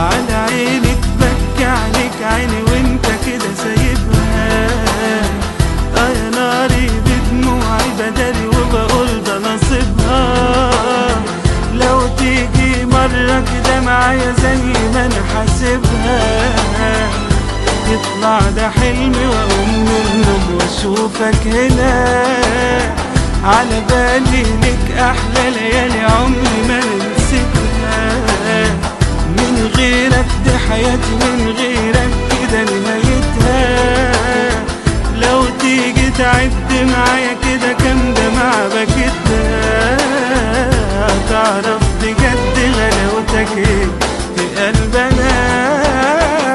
على عيني تبكي عليك عيني وانت كده سايبها اه يا ناري بدموعي بداري وبقول ده نصيبها لو تيجي مرة كده معايا زي ما انا حاسبها يطلع ده حلمي واقوم من النوم واشوفك هنا على بالي لك احلى ليالي عمري ما نسيتها من غيرك دي حياتي من غيرك كده نهايتها لو تيجي تعد معايا كده كام دمعة بكتها تعرف بجد غلاوتك